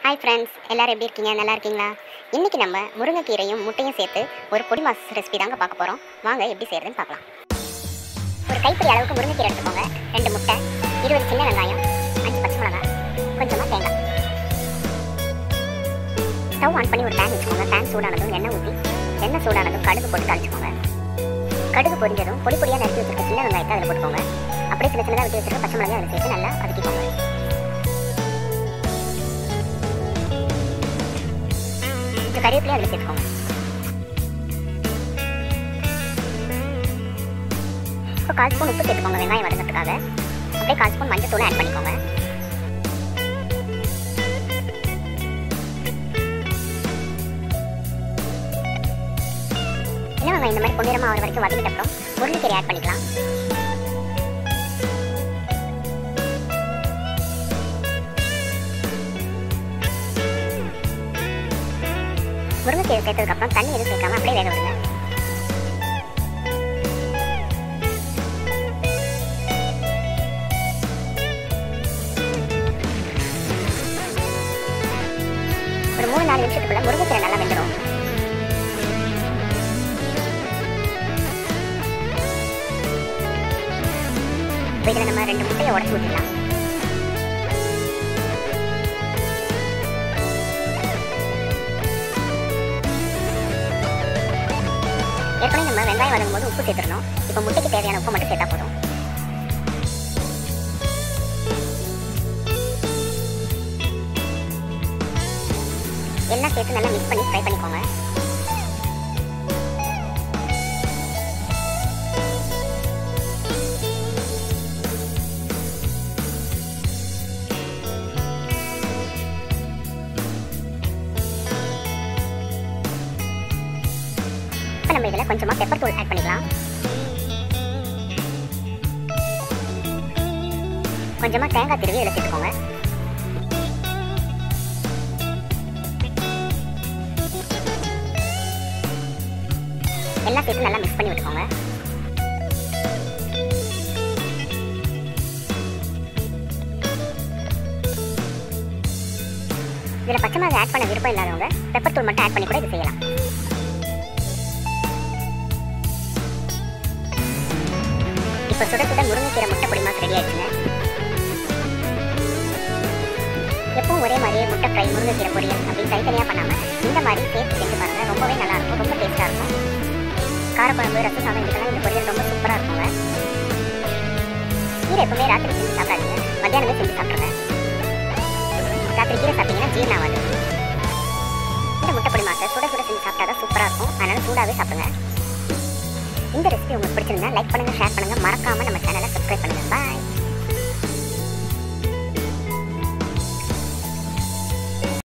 hi friends எல்லாரும் எப்படி இருக்கீங்க நல்லா இருக்கீங்களா இன்றைக்கி நம்ம முருங்கைக்கீரையும் முட்டையும் சேர்த்து ஒரு பொடி மாஸ் ரெசிபி தாங்க பார்க்க போகிறோம் வாங்க எப்படி செய்கிறதுன்னு பார்க்கலாம் ஒரு கைப்பிடி அளவுக்கு முருங்கைக்கீரை எடுத்துக்கோங்க ரெண்டு முட்டை இருபது சின்ன வெங்காயம் அஞ்சு பச்சை மிளகாய் கொஞ்சமாக தேங்காய் ஸ்டவ் ஆன் பண்ணி ஒரு பேன் வச்சுக்கோங்க பேன் சூடானதும் எண்ணெய் ஊற்றி எண்ணெய் சூடானதும் கடுகு போட்டு தாளிச்சுக்கோங்க கடுகு பொரிஞ்சதும் பொடி பொடியாக நறுக்கி வச்சிருக்க சின்ன வெங்காயத்தை அதில் போட்டுக்கோங்க அப்படியே சின்ன சின்னதாக வெட்டி வச்சிருக்க பச்சை மிளகாய் அதில் சேர்த்து நல்லா வதக்கிக்கோங்க கொஞ்சம் கருவேப்பிலையும் அதில் சேர்த்துக்கோங்க இப்போ கால் ஸ்பூன் உப்பு சேர்த்துக்கோங்க வெங்காயம் வதங்கிறதுக்காக அப்படியே கால் ஸ்பூன் மஞ்சள் தூளை ஆட் பண்ணிக்கோங்க என்ன வெங்காயம் இந்த மாதிரி பொன்னிறமாக ஆகிற வரைக்கும் வதங்கிட்ட அப்புறம் முருங்கைக்கீரை ஆட் பண்ணிக்கலாம் முருங்கைக்கீரை சேர்த்ததுக்கப்புறம் தண்ணி எதுவும் சேர்க்காம அப்படியே வேக விடுங்க ஒரு மூணு நாலு நிமிஷத்துக்குள்ள முருங்கைக்கீரை நல்லா வெந்துடும் இப்போ இதில் நம்ம ரெண்டு முட்டையை உடச்சி விட்டுடலாம் ஏற்கனவே நம்ம வெங்காயம் வதங்கும் போது உப்பு சேர்த்துடணும் இப்போ முட்டைக்கு தேவையான உப்பு மட்டும் சேர்த்தா போதும் எல்லாம் சேர்த்து நல்லா மிக்ஸ் பண்ணி ஃப்ரை பண்ணிக்கோங்க இப்போ நம்ம இதில் கொஞ்சமாக பெப்பர் தூள் ஆட் பண்ணிக்கலாம் கொஞ்சமாக தேங்காய் திருவி இதில் சேர்த்துக்கோங்க எல்லாம் சேர்த்து நல்லா மிக்ஸ் பண்ணி விட்டுக்கோங்க இதில் பச்சை மிளகாய் ஆட் பண்ண விருப்பம் இல்லாதவங்க பெப்பர் தூள் மட்டும் ஆட் பண்ணி கூட இது செய்யலாம் இப்போ சுட சுட முருங்கைக்கீரை முட்டை பொடி மாஸ் ரெடி ஆயிடுச்சுங்க எப்பவும் ஒரே மாதிரியே முட்டை ஃப்ரை முருங்கைக்கீரை பொரியல் அப்படின்னு தனித்தனியாக பண்ணாமல் இந்த மாதிரி சேர்த்து செஞ்சு பாருங்க ரொம்பவே நல்லா இருக்கும் ரொம்ப டேஸ்ட்டாக இருக்கும் காரக்குழம்பு ரசம் சாதம் இதுக்கெல்லாம் இந்த பொரியல் ரொம்ப சூப்பராக இருக்குங்க கீரை எப்பவுமே ராத்திரி செஞ்சு சாப்பிடாதீங்க மத்தியானமே செஞ்சு சாப்பிட்ருங்க ராத்திரி கீரை சாப்பிட்டீங்கன்னா ஜீரணம் ஆகாது இந்த முட்டை பொடி மாசை சுட சுட செஞ்சு சாப்பிட்டா தான் சூப்பராக இருக்கும் அதனால சூடாகவே சாப்பிடுங்க இந்த ரெசிபி உங்களுக்கு பிடிச்சிருந்தா லைக் பண்ணுங்க ஷேர் பண்ணுங்க மறக்காம நம்ம சேனலை சப்ஸ்கிரைப் பண்ணுங்க பாய்